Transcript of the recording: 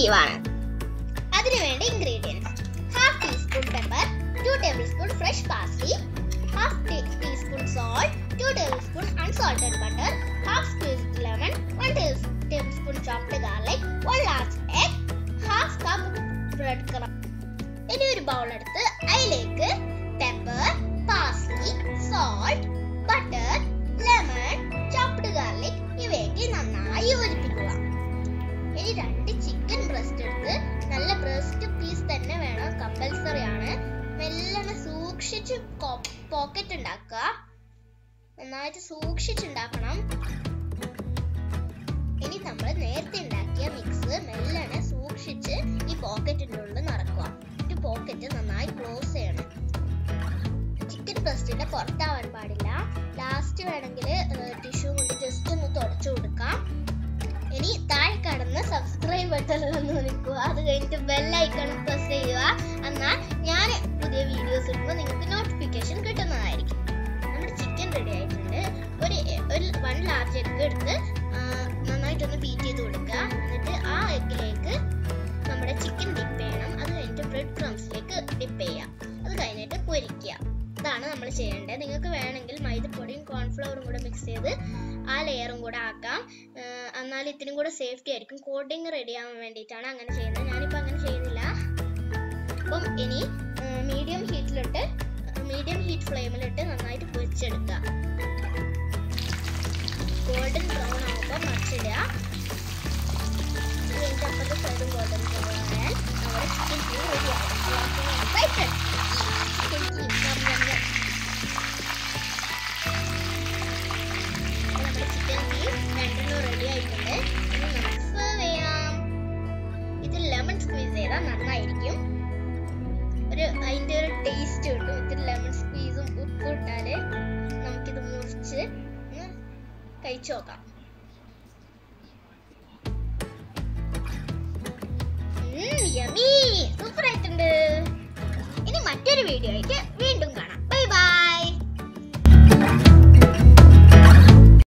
ലീവാണ് അതിനുവേണ്ട ingredients half teaspoon pepper two tablespoon fresh parsley half teaspoon salt two tablespoon unsalted butter half squeezed lemon one tablespoon chopped garlic one large egg half cup bread crumb ഇനി ഒരു bowl എടുത്ത് അതിലേക്ക് pepper parsley salt butter lemon chopped garlic ഇവയൊക്കെ നന്നായി യോജിപ്പിക്കുക ഇനി രണ്ട് chicken breast എടുത്ത് നല്ല ബ്രസ്റ്റ് പീസ് തന്നെ വേണം കമ്പൽസറി ആണ് മെല്ലനെ സൂക്ഷിച്ച് പോക്കറ്റ് ഉണ്ടാക്കുക നന്നായിട്ട് സൂക്ഷിച്ചുണ്ടാക്കണം ഇനി നമ്മൾ നേരത്തെ ഉണ്ടാക്കിയ മിക്സ് മെല്ലനെ സൂക്ഷിച്ച് ഈ പോക്കറ്റിന്റെ ഉള്ളിൽ നിറക്കുക എന്നിട്ട് പോക്കറ്റ് നന്നായി ക്ലോസ് ചെയ്യണം ചിക്കൻ ബ്രസ്റ്റിന്റെ പുറത്താവാൻ പാടില്ല ലാസ്റ്റ് വേണമെങ്കിൽ ടിഷ്യൂ കൊണ്ട് ജസ്റ്റ് ഒന്ന് തുടച്ചു കൊടുക്കാം ഇനി താഴെ കടന്ന് സബ്സ്ക്രൈബ് ബട്ടണിലൊന്ന് നിൽക്കുക അത് കഴിഞ്ഞിട്ട് ബെല്ലൈക്കൺ പ്രസ് ചെയ്യുക എന്നാൽ ഞാൻ പുതിയ വീഡിയോസ് ഇടുമ്പോൾ നിങ്ങൾക്ക് നോട്ടിഫിക്കേഷൻ കിട്ടുന്നതായിരിക്കും നമ്മുടെ ചിക്കൻ റെഡി ആയിട്ടുണ്ട് ഒരു ഒരു വൺ ലാർജ് എഗ് എടുത്ത് ആ, നന്നായിട്ടൊന്ന് ബീറ്റ് ചെയ്ത് കൊടുക്കുക എന്നിട്ട് ആ എഗ്ഗിലേക്ക് നമ്മുടെ ചിക്കൻ ഡിപ്പ് ചെയ്യണം അത് കഴിഞ്ഞിട്ട് ബ്രെഡ് ക്രംസിലേക്ക് ഡിപ്പ് ചെയ്യാം അത് കഴിഞ്ഞിട്ട് പൊരിക്കുക ഇതാണ് നമ്മൾ ചെയ്യേണ്ടത് നിങ്ങൾക്ക് വേണമെങ്കിൽ മൈദപ്പൊടിയും കോൺഫ്ലവറും കൂടെ മിക്സ് ചെയ്ത് ആ ലെയറും കൂടെ ആക്കാം ഏർ എന്നാൽ ഇതിനും കൂടെ സേഫ്റ്റി ആയിരിക്കും കോട്ടിങ് റെഡി ആവാൻ വേണ്ടിയിട്ടാണ് അങ്ങനെ ചെയ്യുന്നത് ഞാനിപ്പോൾ അങ്ങനെ ചെയ്യുന്നില്ല അപ്പം ഇനി മീഡിയം ഹീറ്റിലിട്ട് മീഡിയം ഹീറ്റ് ഫ്ലെയിമിലിട്ട് നന്നായിട്ട് പൊരിച്ചെടുക്കുക ഗോൾഡൻ ബ്രൗൺ ആകുമ്പോൾ മറിച്ചിടുക ഇതിൻ്റെ അപ്പുറത്തെ സൈഡും ഗോൾഡൻ ബ്രൗൺ ആയാൽ നമ്മുടെ ചിക്കൻ ടീ റെഡി ആകും ചിക്കൻ ടീ നമ്മുടെ ചിക്കൻ ടീ രണ്ടെണ്ണം റെഡി ആയിട്ടുണ്ട് ഇനി നമുക്ക് സെർവ് ചെയ്യാം ഇത് ലെമൺ സ്ക്വീസ് ചെയ്താൽ നന്നായിരിക്കും ഒരു അതിൻ്റെ ഒരു ടേസ്റ്റ് കിട്ടും ഇതിൽ ലെമൺ സ്ക്വീസും ഉപ്പും ഇട്ടാൽ നമുക്കിത് മുറിച്ച് ഒന്ന് കഴിച്ചു നോക്കാം യമ്മി സൂപ്പർ ആയിട്ടുണ്ട് ഇനി മറ്റൊരു വീഡിയോ ആയിട്ട്